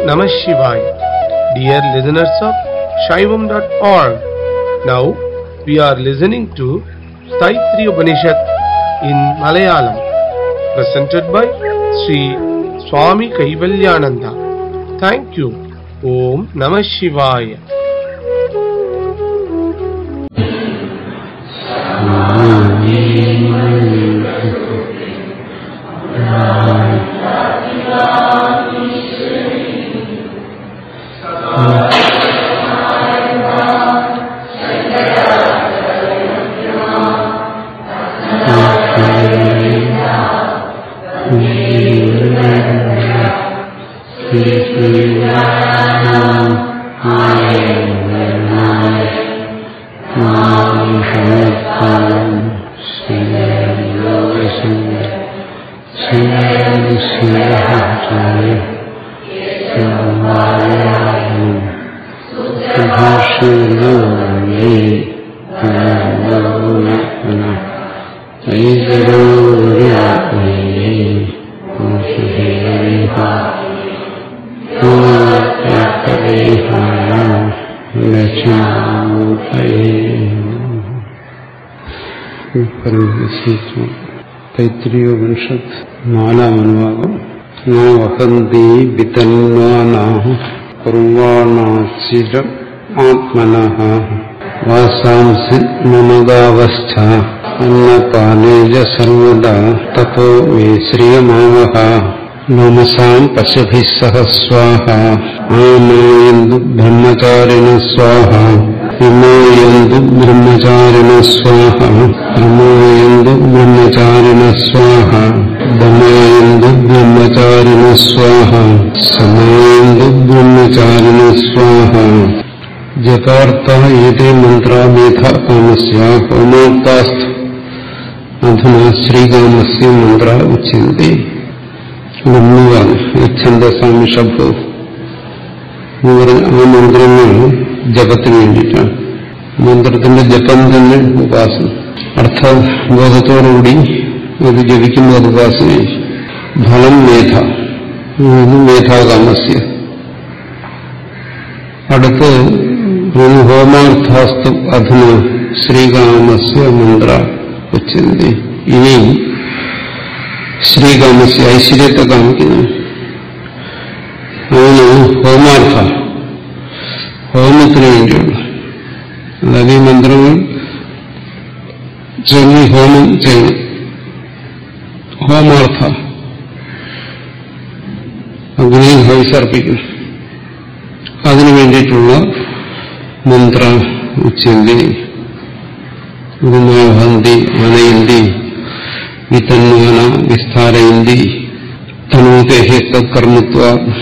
Namah Shivaya. Dear listeners of Shaivam.org, now we are listening to Taittiriya Upanishad in Malayalam, presented by Sri Swami Kaivalyananda. Thank you. Om Namah Shivaya. തൈത്രിയോപനിഷത്ത് നാലാം അനുഭാഗം വഹന്തി വിതന്വാനാ കുർവാണാചിരം ആത്മന വാസാംസി മമഗാവസ്ഥ അന്നപാനേജ സർവദാ തപോ may ശ്രിയമാവഹ നമസാം പശുഭിः സഹ സ്വാഹ ആമായന്തു ബ്രഹ്മചാരിണ സ്വാഹ വിമോയന്തു ബ്രഹ്മചാരിണ സ്വാഹ പ്രമോയന്തു ബ്രഹ്മചാരിണ സ്വാഹ ദമായന്തു ബ്രഹ്മചാരിണ സ്വാഹ സമായന്തു ബ്രഹ്മചാരിണ സ്വാഹ ജപാർത്ഥ ഏതേ മന്ത്രാമേധ കാമസ്യ ഹോമോക്താസ്ഥ അധുന ശ്രീകാമസ്യ മന്ത്ര ഉച്യന്തി ഛന്ദസാമിഷഭൂ ആ മന്ത്രങ്ങൾ ജപത്തിന് വേണ്ടിയിട്ടാണ് മന്ത്രത്തിന്റെ ജപം തന്നെ ഉപാസന അർത്ഥബോധത്തോടുകൂടി അത് ജപിക്കുമ്പോൾ അത് ഉപാസനയായി ഫലം മേധ മേധാകാമസ്യ അടുത്ത് ഹോമാർത്ഥാസ്തു അധുന ശ്രീകാമസ്യ മന്ത്ര ഉച്ചന്തി ഇനി ശ്രീകാമസ്യ ഐശ്വര്യത്തെ കാണിക്കുന്നു അതിന് ഹോമാർത്ഥ ഹോമത്തിന് വേണ്ടിയുള്ള അതായത് ഈ മന്ത്രങ്ങൾ ചൊല്ലി ഹോമം ചെയ്യണം ഹോമാർത്ഥ അഗ്നിയിൽ ഹവിസർപ്പിക്കണം അതിനു വേണ്ടിയിട്ടുള്ള മന്ത്ര ഉച്ചന്തി ഗുണാഹന്തി അനയന്തി വിതന്വാന വിസ്താരയന്തി തനൂതേഹി തത്കർമ്മത്വ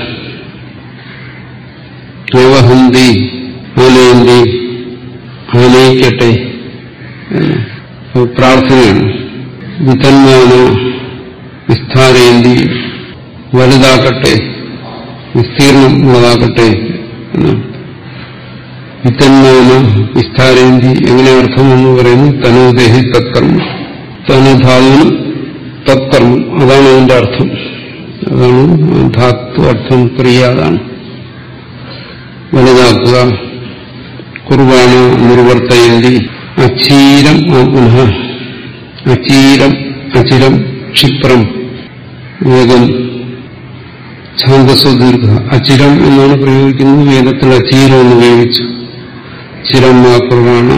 വ്യവഹന്തി ആനയന്തി ആനയിക്കട്ടെ പ്രാർത്ഥനയാണ് വിതന്വാന വിസ്താരയന്തി വലുതാക്കട്ടെ വിസ്തീർണം ഉള്ളതാക്കട്ടെ എന്നാണ് വിത്തന്മാന വിസ്താരേന്തി എങ്ങനെ അർത്ഥമെന്ന് പറയുന്നു തനോദേഹി തത്കർമ്മം തനുധാതുവിന് തത്കർമ്മം അതാണ് അതിന്റെ അർത്ഥം അതാണ് ധാത്തു അർത്ഥം ക്രിയ അതാണ് വലുതാക്കുക കുർബാന നിർവർത്തയന്തി അച്ചീരം ആത്മന അച്ചീരം അചിരം ക്ഷിപ്രം വേഗം ഛാന്തസ്വദീർഘ അചിരം എന്നാണ് പ്രയോഗിക്കുന്നത് വേദത്തിൽ അചീരം എന്ന് ഉപയോഗിച്ചു ചിരം കുർബാന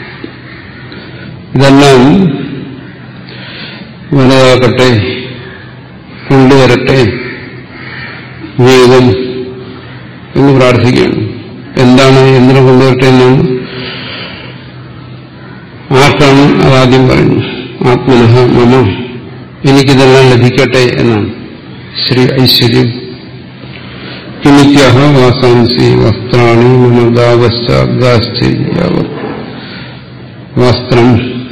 ഇതെല്ലാം വലുതാക്കട്ടെ കൊണ്ടുവരട്ടെ വേഗം എന്ന് പ്രാർത്ഥിക്കുകയാണ് എന്താണ് എന്തിനു കൊണ്ടുവരട്ടെ എന്നാണ് ആർക്കാണ് അതാദ്യം പറയുന്നത് ആത്മനഹ മമ എനിക്കിതെല്ലാം ലഭിക്കട്ടെ എന്നാണ് ശ്രീ ഐശ്വര്യം കിമിത്യഹ വാസാംസി വസ്ത്രാണി മമ ഗാവശ്ചാശ്ചര്യാവ വസ്ത്രം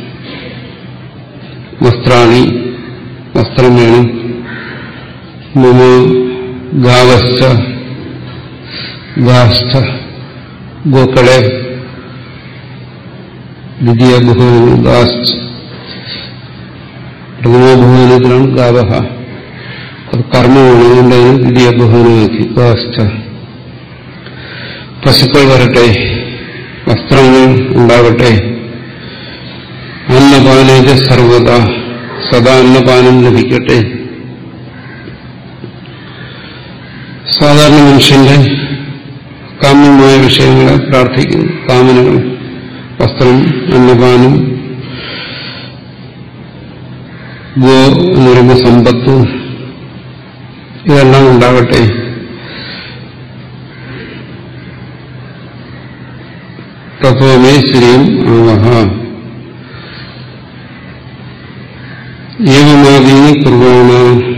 വസ്ത്രാണി വസ്ത്രം വേണം മമ ഗാവശ്ച ഗാശ്ച ഗോക്കളെ ദ്വിതീയ ബഹുവനം ഗാശ്ച പ്രഥമ ബഹുവനത്തിലാണ് ഗാവഹ അത് കർമ്മമാണ് അതുകൊണ്ട് അതിന് ദ്വിതീയ ബഹുവനമാക്കി കാസ്റ്റ പശുക്കൾ വരട്ടെ വസ്ത്രങ്ങൾ ഉണ്ടാകട്ടെ അന്നപാനേജ സർവത സദാ അന്നപാനം ലഭിക്കട്ടെ സാധാരണ മനുഷ്യന്റെ കാമ്യമായ വിഷയങ്ങളെ പ്രാർത്ഥിക്കുന്നു കാമനകൾ വസ്ത്രം അന്നപാനം ഗോ എന്ന് പറയുമ്പോൾ സമ്പത്ത് ഇതെല്ലാം ഉണ്ടാകട്ടെ തത്വമേ ശ്രീം ആവഹ ഏവമാദീനി കുർവാണ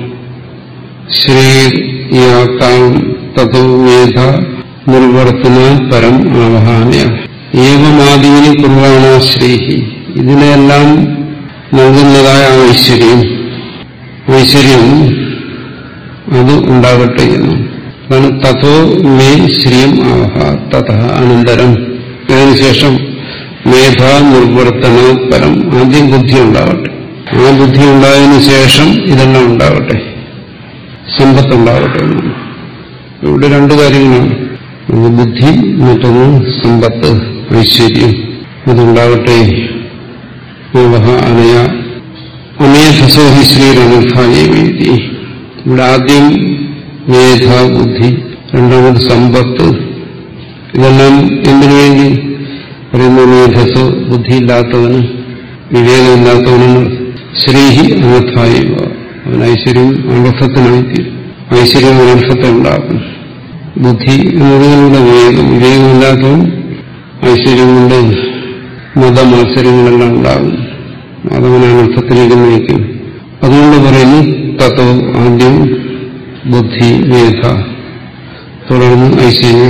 ശ്രീയാത്താം തതോ മേധ നിർവർത്തന പരം ആവഹാനയ ഏവമാദീനി കുർവാണ ശ്രീഹി ഇതിനെല്ലാം നൽകുന്നതായ ആ ഐശ്വര്യം ഐശ്വര്യം അത് ഉണ്ടാകട്ടെ എന്ന് അതാണ് തഥോ മേ ശ്രീം ആവഹ തഥ അനന്തരം ഇതിനുശേഷം മേധ നിർവർത്തന പരം ആദ്യം ബുദ്ധി ഉണ്ടാകട്ടെ ആ ബുദ്ധി ഉണ്ടായതിനു ശേഷം ഇതെല്ലാം ഉണ്ടാകട്ടെ സമ്പത്തുണ്ടാകട്ടെ എന്നാണ് ഇവിടെ രണ്ടു കാര്യങ്ങളാണ് ഒന്ന് ബുദ്ധി മറ്റൊന്ന് സമ്പത്ത് ഐശ്വര്യം ഇതുണ്ടാകട്ടെ ആവഹ അനയ അനേധസോഹി ശ്രീരനഥായ വേദി ഇവിടെ ആദ്യം മേധ ബുദ്ധി രണ്ടാമത് സമ്പത്ത് ഇതെല്ലാം എന്തിനു വേണ്ടി പറയുന്ന മേധസ് ബുദ്ധിയില്ലാത്തവന് വിവേകമില്ലാത്തവന് ശ്രീഹി അനർത്ഥായ അവൻ ഐശ്വര്യം അനർത്ഥത്തിനായിത്തീരും ഐശ്വര്യം അനർത്ഥത്തെ ഉണ്ടാക്കും ബുദ്ധി എന്നതിലൂടെ വിവേകം വിവേകമില്ലാത്തവൻ ഐശ്വര്യം കൊണ്ട് മതമത്സരങ്ങളെല്ലാം ഉണ്ടാകും അതവൻ അനർത്ഥത്തിലേക്ക് നയിക്കും അതുകൊണ്ട് പറയുന്നു തത്വ ആദ്യം ബുദ്ധി മേധ തുടർന്ന് ഐശ്വര്യം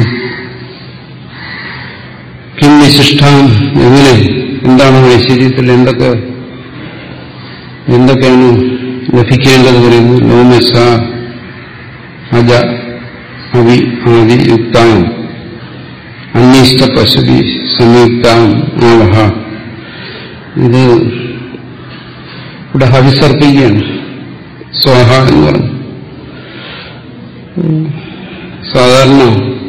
കിം വിശിഷ്ടാം എങ്ങനെ എന്താണ് ഐശ്വര്യത്തിൽ എന്തൊക്കെ എന്തൊക്കെയാണ് ലഭിക്കേണ്ടത് പറയുന്നു ലോമസ അജ അവി ആദി യുക്താം അന്വേഷ്ട പശുതി സംയുക്താം ആവഹ ഇത് ഇവിടെ ഹവിസർപ്പിക്കുകയാണ് സ്വാഹ എന്ന് പറഞ്ഞു സാധാരണ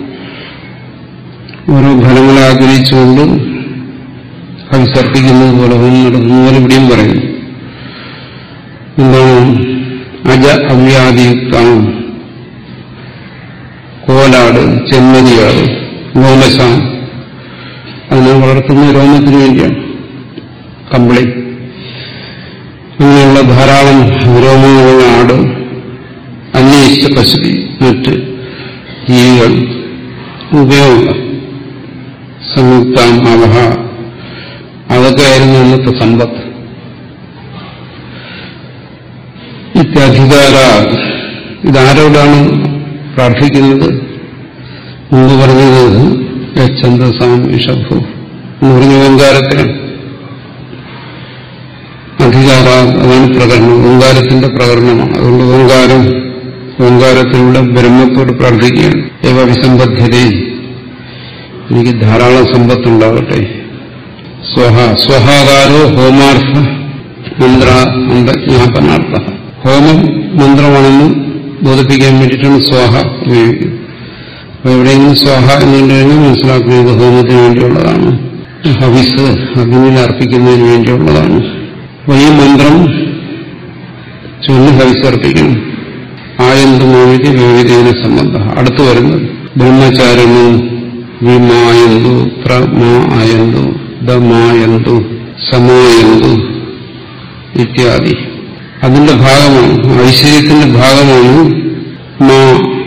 ഓരോ ഫലങ്ങളെ ആഗ്രഹിച്ചുകൊണ്ട് ഹവിസർപ്പിക്കുന്നത് പോലെ ഒന്നും നടക്കുന്ന പോലെ ഇവിടെയും പറയുന്നു എന്താണ് അജ അവ്യാധിയുക്തം കോലാട് ചെമ്മരിയാട് ലോമശാം അതിനെ വളർത്തുന്ന രോമത്തിന് വേണ്ടിയാണ് കമ്പിളി അങ്ങനെയുള്ള ധാരാളം രോമങ്ങളുള്ള ആട് അന്വേഷിച്ച പശുതി മറ്റ് ജീവികൾ ഉപയോഗം സംയുക്താം അവഹ അതൊക്കെയായിരുന്നു ഇന്നത്തെ സമ്പത്ത് ഇത്യധികാര ഇതാരോടാണ് പ്രാർത്ഥിക്കുന്നത് മുമ്പ് പറഞ്ഞത് ഛന്ദസാം ഇഷഭു എന്ന് പറഞ്ഞ ഓങ്കാരത്തിലാണ് അധികാര അതാണ് പ്രകടനം ഓങ്കാരത്തിന്റെ പ്രകടനമാണ് അതുകൊണ്ട് ഓങ്കാരം ഓങ്കാരത്തിലൂടെ ബ്രഹ്മത്തോട് പ്രാർത്ഥിക്കുകയാണ് ഏവ വിസമ്പദ്ധ്യതേ എനിക്ക് ധാരാളം സമ്പത്തുണ്ടാകട്ടെ സ്വഹ സ്വഹാകാരോ ഹോമാർത്ഥ മന്ത്ര അന്തജ്ഞാപനാർത്ഥ ഹോമം മന്ത്രമാണെന്ന് ബോധിപ്പിക്കാൻ വേണ്ടിയിട്ടാണ് സ്വാഹ ഉപയോഗിക്കുന്നത് അപ്പൊ എവിടെയെങ്കിലും സ്വാഹ എന്നുകൊണ്ട് കഴിഞ്ഞാൽ മനസ്സിലാക്കുന്നത് ഹോമത്തിന് വേണ്ടിയുള്ളതാണ് ഹവിസ് അഗ്നിയിൽ അർപ്പിക്കുന്നതിന് വേണ്ടിയുള്ളതാണ് അപ്പൊ ഈ മന്ത്രം ചൊല്ലി ഹവിസ് അർപ്പിക്കണം ആയന്തു മോവിധി വിവിധേന സംബന്ധ അടുത്തു വരുന്നത് ബ്രഹ്മചാരണു വിമായന്തു പ്രമായന്തു ദമായന്തു സമായന്തു ഇത്യാദി അതിന്റെ ഭാഗമാണ് ഐശ്വര്യത്തിന്റെ ഭാഗമാണ് മാ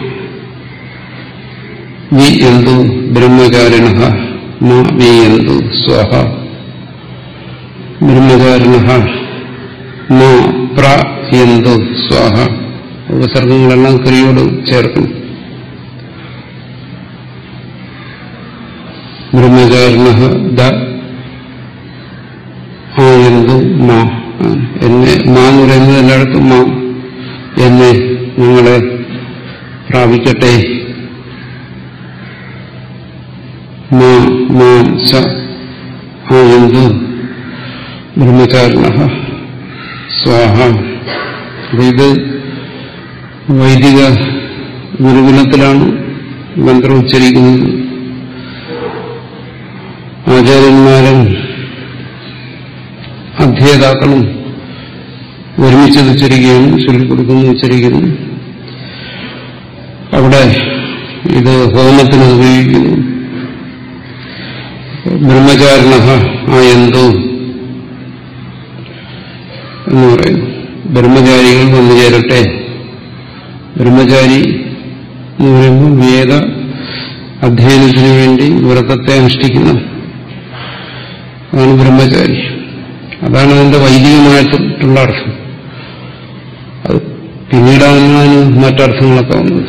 വി എന്തു ബ്രഹ്മചാരിണ മാ വി എന്തു സ്വഹ ബ്രഹ്മചാരിണ മാ പ്ര എന്തു സ്വാഹ ഉപസർഗങ്ങളെല്ലാം ക്രിയോട് ചേർക്കണം ബ്രഹ്മചാരിണ ദ ആ എന്തു മാ എന്നെ മാ എന്ന് പറയുന്നത് എല്ലായിടത്തും മാ എന്നെ നിങ്ങളെ പ്രാപിക്കട്ടെ മാ മാം സ ആ എന്തു ബ്രഹ്മചാരിണ സ്വാഹ അപ്പൊ ഇത് വൈദിക ഗുരുകുലത്തിലാണ് മന്ത്രം ഉച്ചരിക്കുന്നത് ആചാര്യന്മാരും അധ്യേതാക്കളും ഒരുമിച്ച് ഉച്ചരിക്കുകയാണ് ചൊല്ലിക്കൊടുക്കുന്നു ഉച്ചരിക്കുന്നു അവിടെ ഇത് ഹോമത്തിന് ഉപയോഗിക്കുന്നു ബ്രഹ്മചാരിണ ആയന്തോ എന്ന് പറയുന്നു ബ്രഹ്മചാരികൾ വന്നു ചേരട്ടെ ബ്രഹ്മചാരി എന്ന് പറയുമ്പോൾ വേദ അധ്യയനത്തിന് വേണ്ടി വ്രതത്തെ അനുഷ്ഠിക്കുന്നു അതാണ് ബ്രഹ്മചാരി അതാണ് അതിന്റെ വൈദികമായിട്ടുള്ള അർത്ഥം അത് പിന്നീടാണ് അതിന് മറ്റർത്ഥങ്ങളൊക്കെ വന്നത്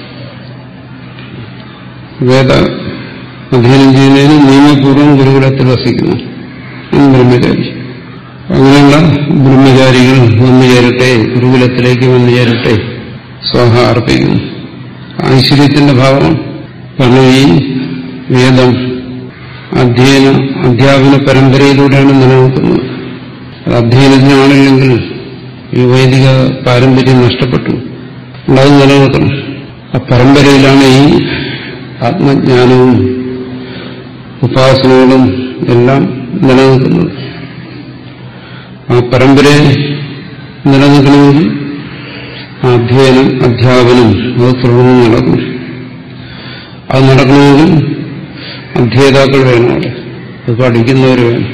വേദ അധ്യയനം ചെയ്യുന്നതിന് നിയമപൂർവ്വം ഗുരുകുലത്തിൽ വസിക്കുന്നു എന്ന് ബ്രഹ്മചാരി അങ്ങനെയുള്ള ബ്രഹ്മചാരികൾ വന്നു ചേരട്ടെ ഗുരുകുലത്തിലേക്ക് വന്നു ചേരട്ടെ സ്വാഹ അർപ്പിക്കുന്നു ഐശ്വര്യത്തിന്റെ ഭാവമാണ് കാരണം ഈ വേദം അധ്യയന അധ്യാപന പരമ്പരയിലൂടെയാണ് നിലനിൽക്കുന്നത് അത് അധ്യയനത്തിനാണില്ലെങ്കിൽ ഈ വൈദിക പാരമ്പര്യം നഷ്ടപ്പെട്ടു അത് നിലനിർത്തണം ആ പരമ്പരയിലാണ് ഈ ആത്മജ്ഞാനവും ഉപാസനകളും എല്ലാം നിലനിൽക്കുന്നത് ആ പരമ്പരയെ നിലനിൽക്കണമെങ്കിൽ അധ്യയനം അധ്യാപനം അത് തുടർന്ന് നടക്കും അത് നടക്കണമെങ്കിൽ അധ്യേതാക്കൾ വേണം അവിടെ അത് പഠിക്കുന്നവർ വേണം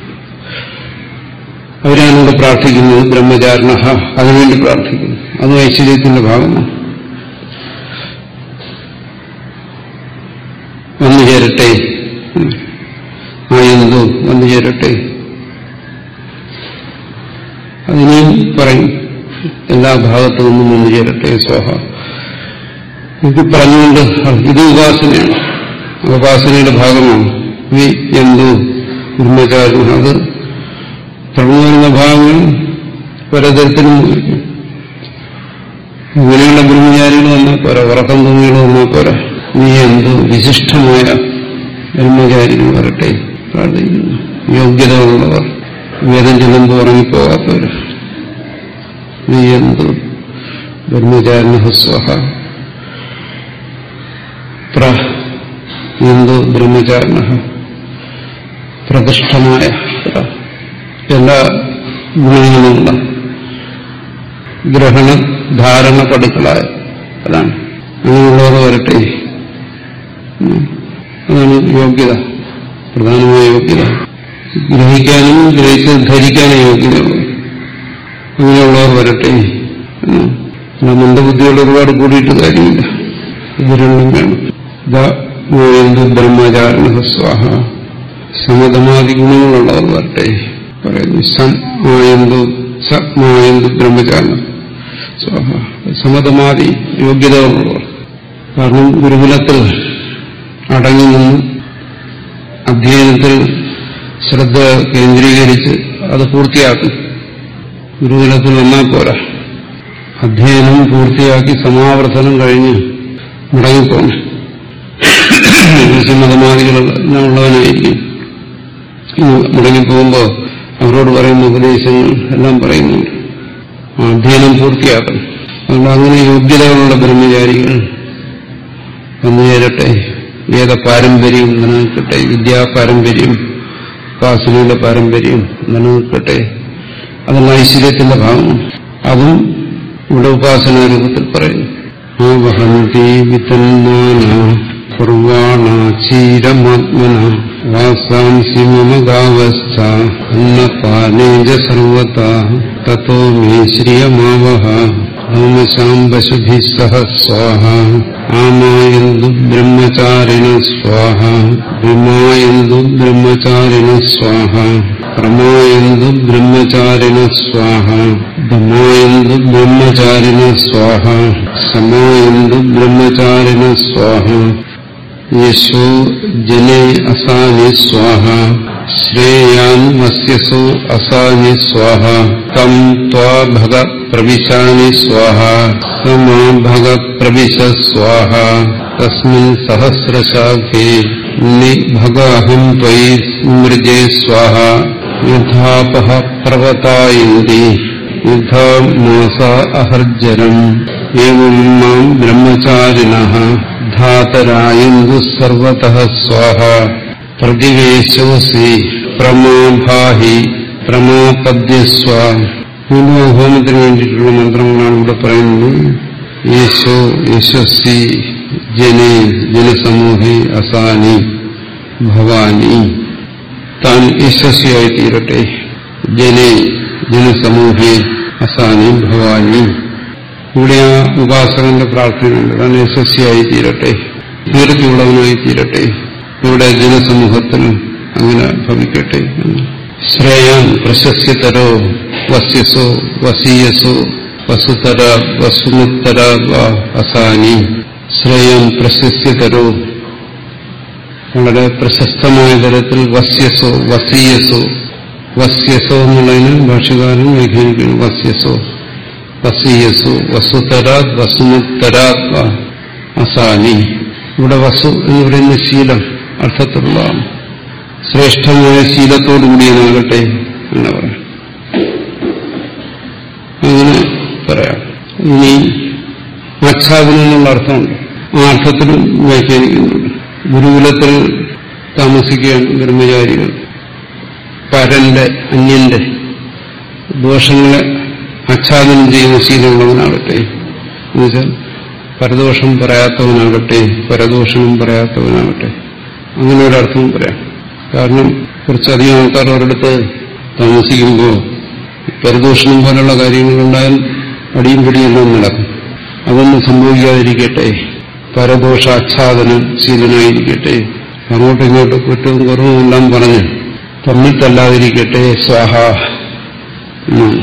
അവരാണോട് പ്രാർത്ഥിക്കുന്നത് ബ്രഹ്മചാരണ അതിനുവേണ്ടി പ്രാർത്ഥിക്കുന്നു അത് ഐശ്വര്യത്തിന്റെ ഭാഗമാണ് വന്നു ചേരട്ടെ ആയെന്തോ വന്നു ചേരട്ടെ അതിനെയും പറയും എല്ലാ ഭാഗത്തു നിന്നും വന്നു ചേരട്ടെ സ്വാഹ ഇത് പറഞ്ഞുകൊണ്ട് ഇത് ഉപാസനയാണ് ഉപാസനയുടെ ഭാഗമാണ് വി എന്തോ ബ്രഹ്മചാരി അത് തുടർന്നു വരുന്ന ഭാഗങ്ങൾ പലതരത്തിലും ഇങ്ങനെയുള്ള ബ്രഹ്മചാരികൾ വന്നാൽ പോരാ ഉറക്കം തൂങ്ങികൾ വന്നാൽ പോരാ നീ എന്തോ വിശിഷ്ടമായ ബ്രഹ്മചാരികൾ വരട്ടെ പ്രാർത്ഥിക്കുന്നു യോഗ്യതകളുള്ളവർ വേദം ചെല്ലുമ്പോൾ ഉറങ്ങിപ്പോകാത്തവർ നീ എന്തോ ബ്രഹ്മചാരിണ സ്വഹ പ്ര എന്തോ ബ്രഹ്മചാരിണ പ്രതിഷ്ഠമായ എല്ലാ ഗുണങ്ങളുമുള്ള ഗ്രഹണ ധാരണ പടുക്കളായ അതാണ് അങ്ങനെയുള്ളവർ വരട്ടെ അതാണ് യോഗ്യത പ്രധാനമായ യോഗ്യത ഗ്രഹിക്കാനും ഗ്രഹിച്ച് ധരിക്കാനും യോഗ്യതയുള്ളൂ അങ്ങനെയുള്ളവർ വരട്ടെ മന്ദബുദ്ധികൾ ഒരുപാട് കൂടിയിട്ട് കാര്യമില്ല ഇത് രണ്ടും വേണം എന്ത് ബ്രഹ്മചാരണ സ്വാഹ സമതമാതി ഗുണങ്ങളുള്ളവർ വരട്ടെ പറയുന്നു സം ആയന്തു സമായന്തു ബ്രഹ്മചാരണം സ്വാഹ സമതമാതി യോഗ്യതകളുള്ളവർ കാരണം ഗുരുകുലത്തിൽ അടങ്ങി നിന്ന് അധ്യയനത്തിൽ ശ്രദ്ധ കേന്ദ്രീകരിച്ച് അത് പൂർത്തിയാക്കും ഗുരുകുലത്തിൽ വന്നാൽ പോരാ അധ്യയനം പൂർത്തിയാക്കി സമാവർത്തനം കഴിഞ്ഞ് മടങ്ങിപ്പോണം മതമാദികളുള്ളവനായിരിക്കും മടങ്ങിപ്പോകുമ്പോൾ അവരോട് പറയുന്ന ഉപദേശങ്ങൾ എല്ലാം പറയുന്നുണ്ട് അധ്യയനം പൂർത്തിയാക്കണം അതുകൊണ്ട് അങ്ങനെ യോഗ്യതകളുള്ള ബ്രഹ്മചാരികൾ വന്നു ചേരട്ടെ വേദ പാരമ്പര്യം നിലനിൽക്കട്ടെ വിദ്യാപാരമ്പര്യം ഉപാസനയുടെ പാരമ്പര്യം നിലനിൽക്കട്ടെ അതെല്ലാം ഐശ്വര്യത്തിന്റെ ഭാഗമാണ് അതും ഇവിടെ ഉപാസനാ രൂപത്തിൽ പറയുന്നു ആ വഹന്തി വിതന്മാന കുർവാണ ക്ഷീരമാത്മന വാസാംസി മമ ഗാവശ്ച അന്നപാനേജ സർവത തത്തോ മേ ശ്രിയമാവഹ ഹോമശാംബശുഭി സഹ സ്വാഹ ആമായന്തു ബ്രഹ്മചാരിണ സ്വാഹ വിമായന്തു ബ്രഹ്മചാരിണ സ്വാഹ പ്രമായന്തു ബ്രഹ്മചാരിണ സ്വാഹ ധമായന്തു ബ്രഹ്മചാരിണ സ്വാഹ സമായന്തു ബ്രഹ്മചാരിണ സ്വാഹ യശോ ജനേ അസാനി സ്വാഹ ശ്രേയാൻ മസ്യസോ അസാനി സ്വാഹ തം ത്വാ ഭഗ പ്രവിശാനി സ്വാഹ സമാ ഭഗ പ്രവിശ സ്വാഹ തസ്മിൻ സഹസ്രശാഖേ നിഭഗാഹം ത്വയി സ്മൃജേ സ്വാഹ യുദ്ധാപഹ പ്രവതായന്തി യുദ്ധമാസ അഹർജനം ഏവം മാം ബ്രഹ്മചാരിണ ധാതരായന്തു സർവതഃ സ്വാഹ പ്രതിവേശോസി പ്രമാഭാഹി പ്രമാപദ്യസ്വ മൂന്ന് ഹോമത്തിന് വേണ്ടിയിട്ടുള്ള മന്ത്രങ്ങളാണ് ഇവിടെ പറയുന്നത് യേശോ യശസ്വി ജനേ ജനസമൂഹേ അസാനി ഭവാനി താൻ യശസ്വിയായി തീരട്ടെ ജനേ ജനസമൂഹേ അസാനി ഭവാനി ഇവിടെ ആ ഉപാസകന്റെ പ്രാർത്ഥനയുണ്ട് താൻ യശസ്വിയായി തീരട്ടെ കീർത്തിയുള്ളവനായി തീരട്ടെ ഇവിടെ ജനസമൂഹത്തിൽ അങ്ങനെ ഭവിക്കട്ടെ എന്ന്. ശ്രേയാൻ പ്രശസ്യതരോ വസ്യസോ വസീയസോ വസുതര വസുമുത്തര അസാനി ശ്രേയം പ്രശസ്യതരോ വളരെ പ്രശസ്തമായ തരത്തിൽ വസ്യസോ വസീയസോ വസ്യസോ എന്നുള്ളതിന് ഭാഷകാരൻ വ്യാഖ്യാനിക്കുന്നു വസ്യസോ വസീയസോ വസുതരാത് വസുമുത്തരാത് വ അസാനി ഇവിടെ വസു എന്ന് പറയുന്ന ശീലം അർത്ഥത്തിലുള്ളതാണ് ശ്രേഷ്ഠമായ ശീലത്തോടുകൂടിയതാകട്ടെ എന്ന് പറയാം അങ്ങനെ പറയാം ഇനി ആച്ഛാദനം എന്നുള്ള അർത്ഥമുണ്ട് ആ അർത്ഥത്തിലും വ്യാഖ്യാനിക്കുന്നുണ്ട് ഗുരുകുലത്തിൽ താമസിക്കുകയാണ് ബ്രഹ്മചാരികൾ പരന്റെ അന്യന്റെ ദോഷങ്ങളെ ആച്ഛാദനം ചെയ്യുന്ന ശീലമുള്ളവനാകട്ടെ എന്നുവെച്ചാൽ പരദോഷം പറയാത്തവനാകട്ടെ പരദോഷണം പറയാത്തവനാകട്ടെ അങ്ങനെ ഒരർത്ഥവും പറയാം കാരണം കുറച്ചധികം ആൾക്കാർ ഒരിടത്ത് താമസിക്കുമ്പോൾ പരദോഷണം പോലുള്ള കാര്യങ്ങളുണ്ടായാൽ അടിയും പിടിയെല്ലാം നടക്കും അതൊന്നും സംഭവിക്കാതിരിക്കട്ടെ പരദോഷാച്ഛാദനം ശീലനായിരിക്കട്ടെ അങ്ങോട്ടും ഇങ്ങോട്ടും കുറ്റവും കുറവും എല്ലാം പറഞ്ഞ് തമ്മിൽ തല്ലാതിരിക്കട്ടെ സ്വാഹ എന്നാണ്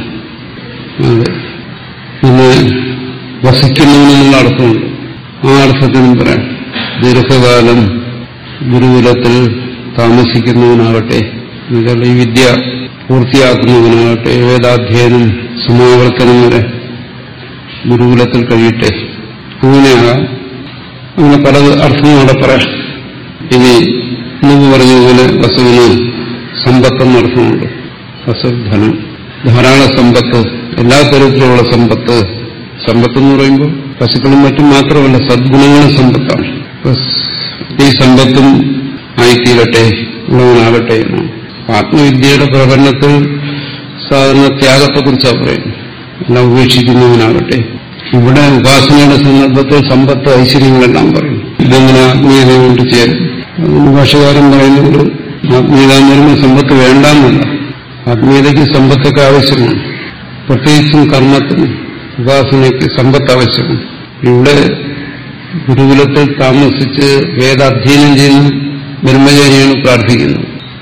അതെ പിന്നെ വസിക്കുന്നവനെന്നുള്ള അർത്ഥമുണ്ട് ആ അർത്ഥത്തിനും പറയാം ദീർഘകാലം ഗുരുകുലത്തിൽ താമസിക്കുന്നവനാകട്ടെ എന്നുവെച്ചാൽ ഈ വിദ്യ പൂർത്തിയാക്കുന്നവനാകട്ടെ വേദാധ്യയനം സമാവർത്തനം വരെ ഗുരുകുലത്തിൽ കഴിയട്ടെ അങ്ങനെയാകാം അങ്ങനെ പല അർത്ഥവും അവിടെ പറയാം ഇനി മുമ്പ് പറഞ്ഞതുപോലെ വസുവിന് സമ്പത്തെന്ന അർത്ഥമുണ്ട് വസു ധനം ധാരാളം സമ്പത്ത് എല്ലാ തരത്തിലുള്ള സമ്പത്ത് സമ്പത്ത് എന്ന് പറയുമ്പോൾ പശുക്കളും മറ്റും മാത്രമല്ല സദ്ഗുണങ്ങളും സമ്പത്താണ് അപ്പൊ ഈ സമ്പത്തും ആയിത്തീരട്ടെ ഉള്ളവനാകട്ടെ എന്നാണ് ആത്മവിദ്യയുടെ പ്രകടനത്തിൽ സാധാരണ ത്യാഗത്തെക്കുറിച്ചാണ് പറയുന്നത് എല്ലാം ഉപേക്ഷിക്കുന്നവനാകട്ടെ ഇവിടെ ഉപാസനയുടെ സന്ദർഭത്തിൽ സമ്പത്ത് ഐശ്വര്യങ്ങളെല്ലാം പറയും ഇതെങ്ങനെ ആത്മീയത കൊണ്ട് ചേരും അതുകൊണ്ട് ഭാഷകാരൻ പറയുന്നുണ്ട് ആത്മീയത എന്ന് പറയുമ്പോൾ സമ്പത്ത് വേണ്ടാന്നല്ല ആത്മീയതയ്ക്ക് സമ്പത്തൊക്കെ ആവശ്യമാണ് പ്രത്യേകിച്ചും കർമ്മത്തിന് ഉപാസനയ്ക്ക് സമ്പത്ത് ആവശ്യമാണ് ഇവിടെ ഗുരുകുലത്തിൽ താമസിച്ച് വേദാധ്യയനം ചെയ്യുന്ന ബ്രഹ്മചാരിയാണ് പ്രാർത്ഥിക്കുന്നത്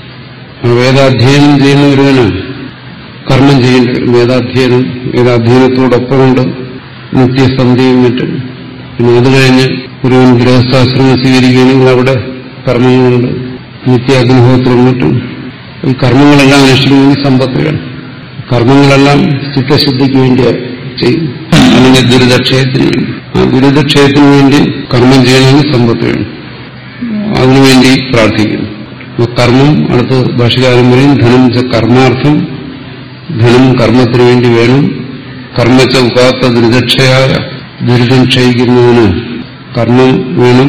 ആ വേദാധ്യയനം ചെയ്യുന്ന ഒരുവന് കർമ്മം ചെയ്യേണ്ടി വരും വേദാധ്യയനം വേദാധ്യയനത്തോടൊപ്പമുണ്ട് നിത്യസന്ധിയും മറ്റും പിന്നെ അത് കഴിഞ്ഞ് ഒരുവൻ ഗൃഹസ്ഥാശ്രമം സ്വീകരിക്കുകയാണെങ്കിൽ അവിടെ കർമ്മങ്ങളുണ്ട് നിത്യാഗ്നിഹോത്രം മറ്റും ഈ കർമ്മങ്ങളെല്ലാം അനുഷ്ഠിക്കണമെങ്കിൽ സമ്പത്ത് വേണം കർമ്മങ്ങളെല്ലാം ചിത്തശുദ്ധിക്ക് വേണ്ടി ചെയ്യും അല്ലെങ്കിൽ ദുരിതക്ഷയത്തിന് വേണ്ടി ആ ദുരിതക്ഷയത്തിന് വേണ്ടി കർമ്മം ചെയ്യണമെങ്കിൽ സമ്പത്ത് വേണം അതിനുവേണ്ടി പ്രാർത്ഥിക്കുന്നു അപ്പൊ കർമ്മം അടുത്ത് ഭാഷകാരൻ പറയും ധനം ച കർമാർത്ഥം ധനം കർമ്മത്തിന് വേണ്ടി വേണം കർമ്മച്ച ഉപാത്ത ദുരിതക്ഷയായ ദുരിതം ക്ഷയിക്കുന്നതിന് കർമ്മം വേണം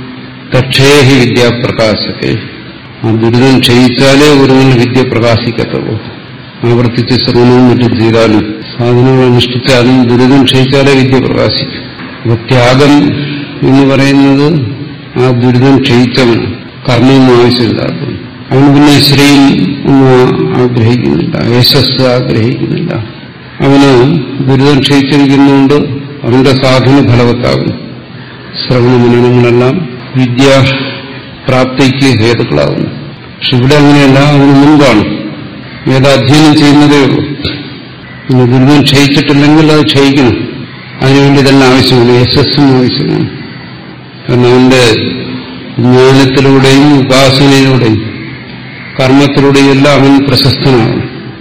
തക്ഷേഹി വിദ്യാപ്രകാശത്തെ ആ ദുരിതം ക്ഷയിച്ചാലേ ഒരുവന് വിദ്യ പ്രകാശിക്കത്തുള്ളൂ ആവർത്തിച്ച് ശ്രവണവും മറ്റും ചെയ്താലും സാധനങ്ങൾ അനുഷ്ഠിച്ചാലും ദുരിതം ക്ഷയിച്ചാലേ വിദ്യ പ്രകാശിക്കും അപ്പൊ ത്യാഗം എന്ന് പറയുന്നത് ആ ദുരിതം ക്ഷയിച്ചവൻ കർമ്മമൊന്നും ആവശ്യമില്ലാത്തവൻ അവന് പിന്നെ ശ്രീയും ഒന്നും ആഗ്രഹിക്കുന്നില്ല യശസ് ആഗ്രഹിക്കുന്നില്ല അവന് ദുരിതം ക്ഷയിച്ചിരിക്കുന്നതുകൊണ്ട് അവന്റെ സാധന ഫലവത്താകുന്നു ശ്രവണ മനനങ്ങളെല്ലാം വിദ്യാപ്രാപ്തിക്ക് ഹേതുക്കളാകുന്നു പക്ഷെ ഇവിടെ അങ്ങനെയല്ല അതിന് മുൻപാണ് വേദാധ്യയനം ചെയ്യുന്നതേ ഉള്ളൂ പിന്നെ ദുരിതം ക്ഷയിച്ചിട്ടില്ലെങ്കിൽ അത് ക്ഷയിക്കണം അതിനുവേണ്ടി തന്നെ ആവശ്യമാണ് യശസ്സും ആവശ്യമാണ് കാരണം അവന്റെ ജ്ഞാനത്തിലൂടെയും ഉപാസനയിലൂടെയും കർമ്മത്തിലൂടെയും എല്ലാം അവൻ പ്രശസ്തനാകും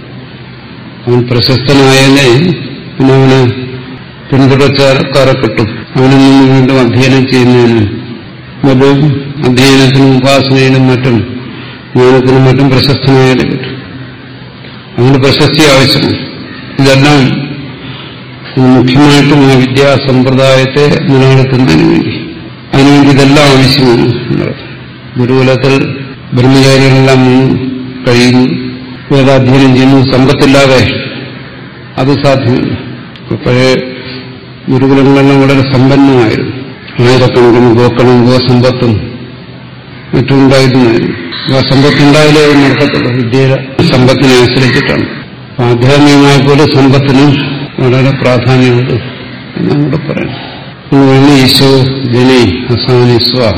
അവൻ പ്രശസ്തനായാലേ പിന്നെ അവന് പിന്തുടർച്ചക്കാരെ കിട്ടും അവനിൽ നിന്ന് വീണ്ടും അധ്യയനം ചെയ്യുന്നതിനും മറ്റും അധ്യയനത്തിനും ഉപാസനയിലും മറ്റും ജ്ഞാനത്തിനും മറ്റും പ്രശസ്തനായാലേ കിട്ടും അങ്ങനെ പ്രശസ്തി ആവശ്യമാണ് ഇതെല്ലാം മുഖ്യമായിട്ടും ആ വിദ്യാസമ്പ്രദായത്തെ നിലനിർത്തുന്നതിന് വേണ്ടി അതിനുവേണ്ടി ഇതെല്ലാം ആവശ്യമാണ് എന്നുള്ളത് ഗുരുകുലത്തിൽ ബ്രഹ്മചാരികളെല്ലാം കഴിയുന്നു വേദാധ്യയനം ചെയ്യുന്നു സമ്പത്തില്ലാതെ അത് സാധ്യമല്ല പഴയ ഗുരുകുലങ്ങളെല്ലാം വളരെ സമ്പന്നമായിരുന്നു ആയിരക്കണക്കിന് ഗോക്കളും ഗോസമ്പത്തും മറ്റും ഉണ്ടായിരുന്നായിരുന്നു ആ സമ്പത്തുണ്ടായാലേ അത് നടക്കത്തുള്ളൂ വിദ്യയുടെ സമ്പത്തിനെ ആശ്രയിച്ചിട്ടാണ് അപ്പൊ ആധ്യാത്മികമായ പോലെ സമ്പത്തിന് വളരെ പ്രാധാന്യമുണ്ട് എന്നൂടെ പറയാം എന്ന് ഈശോ ജനെ അസാനി സ്വാഹ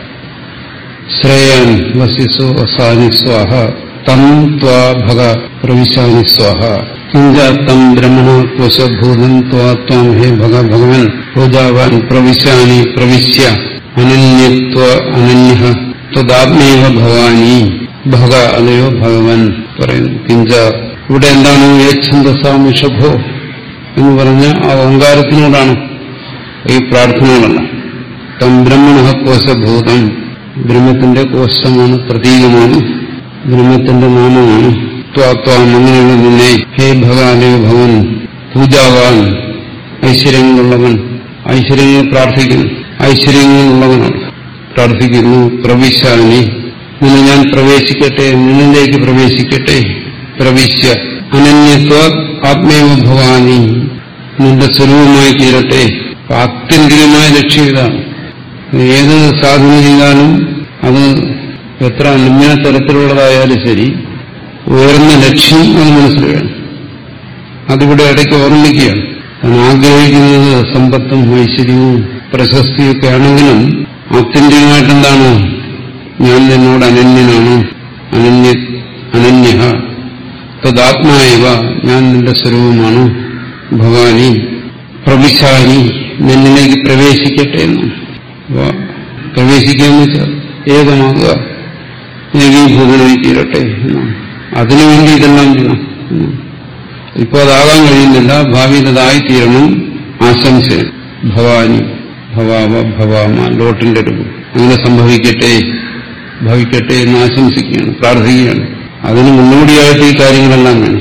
ശ്രേയാൻ വസിസോ അസാനി സ്വാഹ തം ത്വാ ഭഗ പ്രവിശാനി സ്വാഹ കിഞ്ച തം ബ്രഹ്മണ കോശഭൂതം ത്വാ ത്വാം ഹേ ഭഗ ഭഗവൻ പൂജാവാൻ പ്രവിശാനി പ്രവിശ്യ അനന്യത്വ അനന്യ ത്വദാത്മേവ ഭവാനി ഭഗ അലയോ ഭഗവൻ പറയുന്നു കിഞ്ച ഇവിടെ എന്താണ് യേച്ഛന്തസാമിഷഭോ എന്ന് പറഞ്ഞ ആ ഓങ്കാരത്തിനോടാണ് ഈ പ്രാർത്ഥനകളെല്ലാം തം ബ്രഹ്മണ കോശഭൂതം ബ്രഹ്മത്തിന്റെ കോശമാണ് പ്രതീകമാണ് ബ്രഹ്മത്തിന്റെ നാമമാണ് ത്വാത്വാം അങ്ങനെയുള്ള നിന്നെ ഹേ ഭഗവാനേ ഭവൻ പൂജാവാൻ ഐശ്വര്യങ്ങളുള്ളവൻ ഐശ്വര്യങ്ങൾ പ്രാർത്ഥിക്കുന്നു ഐശ്വര്യങ്ങളുള്ളവനാണ് പ്രാർത്ഥിക്കുന്നു പ്രവിശാനി നിന്നെ ഞാൻ പ്രവേശിക്കട്ടെ നിന്നിലേക്ക് പ്രവേശിക്കട്ടെ പ്രവിശ്യ അനന്യത്വ ആത്മേവ ഭവാനി നിന്റെ സ്വരൂപമായി തീരട്ടെ ആത്യന്തികമായ ലക്ഷ്യം ഇതാണ് ഏത് സാധന ചെയ്താലും അത് എത്ര നിമ്ന തരത്തിലുള്ളതായാലും ശരി ഉയർന്ന ലക്ഷ്യം അത് മനസ്സിലാക്കണം അതിവിടെ ഇടയ്ക്ക് ഓർമ്മിക്കുകയാണ് താൻ ആഗ്രഹിക്കുന്നത് സമ്പത്തും ഐശ്വര്യവും പ്രശസ്തിയൊക്കെ ആണെങ്കിലും ആത്യന്തികമായിട്ട് എന്താണ് ഞാൻ നിന്നോട് അനന്യനാണ് അനന്യ അനന്യ തദാത്മാവ ഞാൻ നിന്റെ സ്വരൂപമാണ് ഭവാനി പ്രവിശാനി നിന്നിലേക്ക് പ്രവേശിക്കട്ടെ എന്ന് അപ്പൊ പ്രവേശിക്കുക എന്ന് വെച്ചാൽ ഏകമാകുക ഏകീഭൂതനായി തീരട്ടെ എന്നാണ് അതിനുവേണ്ടി ഇതെല്ലാം ചെയ്യണം ഇപ്പോൾ അതാകാൻ കഴിയുന്നില്ല ഭാവിയിൽ അതായി തീരണം ആശംസ ഭവാനി ഭവാവ ഭവാമ ലോട്ടിന്റെ രൂപം അങ്ങനെ സംഭവിക്കട്ടെ ഭവിക്കട്ടെ എന്ന് ആശംസിക്കുകയാണ് പ്രാർത്ഥിക്കുകയാണ് അതിന് മുന്നോടിയായിട്ട് ഈ കാര്യങ്ങളെല്ലാം വേണം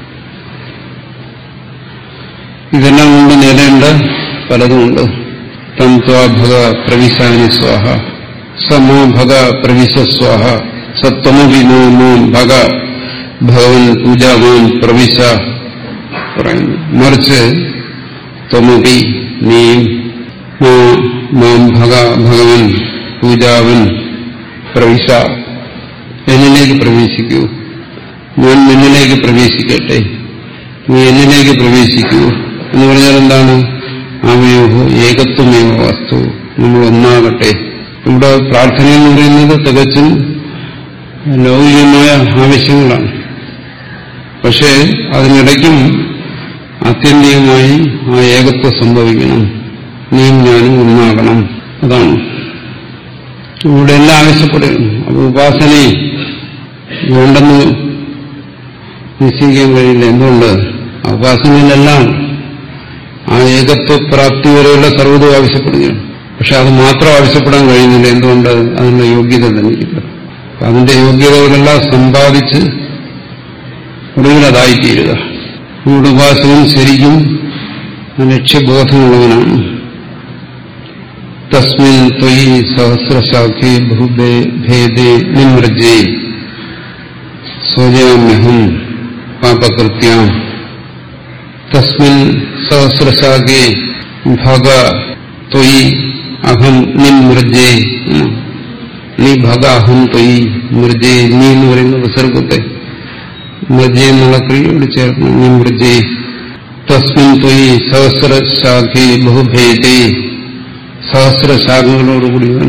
ഇതെല്ലാം കൊണ്ട് നേടേണ്ട പലതുമുണ്ട് തം ത്വാഭഗ പ്രവിശാനി സ്വാഹ സമോ ഭഗ പ്രവിശ സ്വാഹ സത്വമപി നോ മോം ഭഗ ഭഗവൻ പൂജാവാൻ പ്രവിശ പറയുന്നു മറിച്ച് ത്വമപി നീ മാം ഭഗ ഭഗവൻ പൂജാവൻ പ്രവിശ എന്നിലേക്ക് പ്രവേശിക്കൂ ഞാൻ നിന്നിലേക്ക് പ്രവേശിക്കട്ടെ നീ എന്നിലേക്ക് പ്രവേശിക്കൂ എന്ന് പറഞ്ഞാൽ എന്താണ് ആമയോഹോ ഏകത്വമേവ വസ്തു നമ്മൾ ഒന്നാകട്ടെ ഇവിടെ പ്രാർത്ഥന എന്ന് പറയുന്നത് തികച്ചും ലൗകികമായ ആവശ്യങ്ങളാണ് പക്ഷേ അതിനിടയ്ക്കും ആത്യന്തികമായി ആ ഏകത്വം സംഭവിക്കണം നീയും ഞാനും ഒന്നാകണം അതാണ് ഇവിടെ എല്ലാം ആവശ്യപ്പെടുന്നു അപ്പൊ ഉപാസനയെ വേണ്ടെന്ന് നിശ്ചയിക്കാൻ കഴിയില്ല എന്തുകൊണ്ട് ഉപാസനയിലെല്ലാം ആ ഏകത്വപ്രാപ്തി വരെയുള്ള സർവ്വതും ആവശ്യപ്പെടുകയാണ് പക്ഷെ അത് മാത്രം ആവശ്യപ്പെടാൻ കഴിയുന്നില്ല എന്തുകൊണ്ട് അതിനുള്ള യോഗ്യത തന്നിരിക്കില്ല അതിന്റെ യോഗ്യതകളെല്ലാം സമ്പാദിച്ച് ഒടുവിൽ അതായിത്തീരുക ഇവിടെ ഉപാസകൻ ശരിക്കും ലക്ഷ്യബോധമുള്ളവനാണ് തസ്മിൻ ത്വയി സഹസ്രശാഖേ ഭൂഭേദേ നിമൃജേ സ്വജാമ്യഹം പാപകൃത്യാം തസ്മിൻ സഹസ്രശാഖേ ഭഗ ത്വയി അഹം നിമൃജേ നീ ഭഗ അഹം ത്വയി മൃജേ നീ എന്ന് പറയുന്ന വിസർഗത്തെ മൃജേ എന്നുള്ള ക്രിയയോട് ചേർക്കണം നീ മൃജേ തസ്മിൻ ത്വയി സഹസ്രശാഖേ ബഹുഭേദേ സഹസ്രശാഖകളോടുകൂടിയവൻ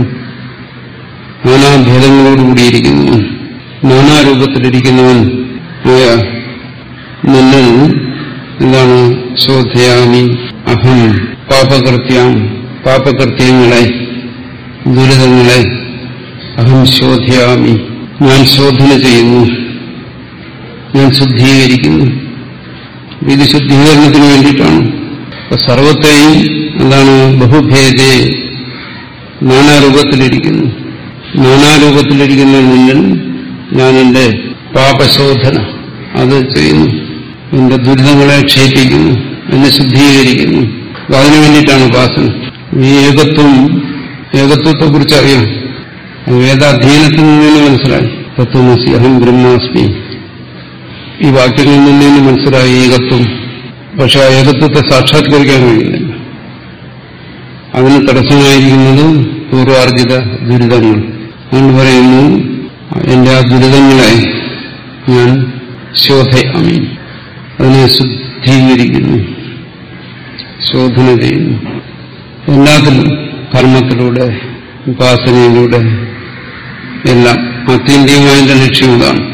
നാനാഭേദങ്ങളോടുകൂടിയിരിക്കുന്നവൻ നാനാരൂപത്തിലിരിക്കുന്നവൻ ആയ നിന്നിൽ എന്താണ് ശോധയാമി അഹം പാപകൃത്യം പാപകൃത്യങ്ങളെ ദുരിതങ്ങളെ അഹം ശോധയാമി ഞാൻ ശോധന ചെയ്യുന്നു ഞാൻ ശുദ്ധീകരിക്കുന്നു ഇത് ശുദ്ധീകരണത്തിന് വേണ്ടിയിട്ടാണ് അപ്പൊ സർവത്തെയും എന്താണ് ബഹുഭേദേ നാനാരൂപത്തിലിരിക്കുന്നു നാനാരൂപത്തിലിരിക്കുന്ന മുന്നിൽ ഞാൻ എന്റെ പാപശോധന അത് ചെയ്യുന്നു എന്റെ ദുരിതങ്ങളെ ക്ഷയിപ്പിക്കുന്നു എന്നെ ശുദ്ധീകരിക്കുന്നു അപ്പൊ അതിനു വേണ്ടിയിട്ടാണ് ഉപാസന ഈ ഏകത്വം ഏകത്വത്തെ കുറിച്ച് അറിയാം അത് വേദാധ്യയനത്തിൽ നിന്ന് തന്നെ മനസ്സിലായി തത്വമസി അഹം ബ്രഹ്മാസ്മി ഈ വാക്യങ്ങളിൽ നിന്ന് തന്നെ മനസ്സിലായി ഏകത്വം പക്ഷെ ആ ഏകത്വത്തെ സാക്ഷാത്കരിക്കാൻ കഴിയുന്നില്ല അതിന് തടസ്സമായിരിക്കുന്നത് പൂർവാർജിത ദുരിതങ്ങൾ അതുകൊണ്ട് പറയുന്നു എന്റെ ആ ദുരിതങ്ങളെ ഞാൻ ശോധയാമി അതിനെ ശുദ്ധീകരിക്കുന്നു ശോധന ചെയ്യുന്നു എല്ലാത്തിലും കർമ്മത്തിലൂടെ ഉപാസനയിലൂടെ എല്ലാം അത്യന്തികമായ എന്റെ ലക്ഷ്യം അതാണ്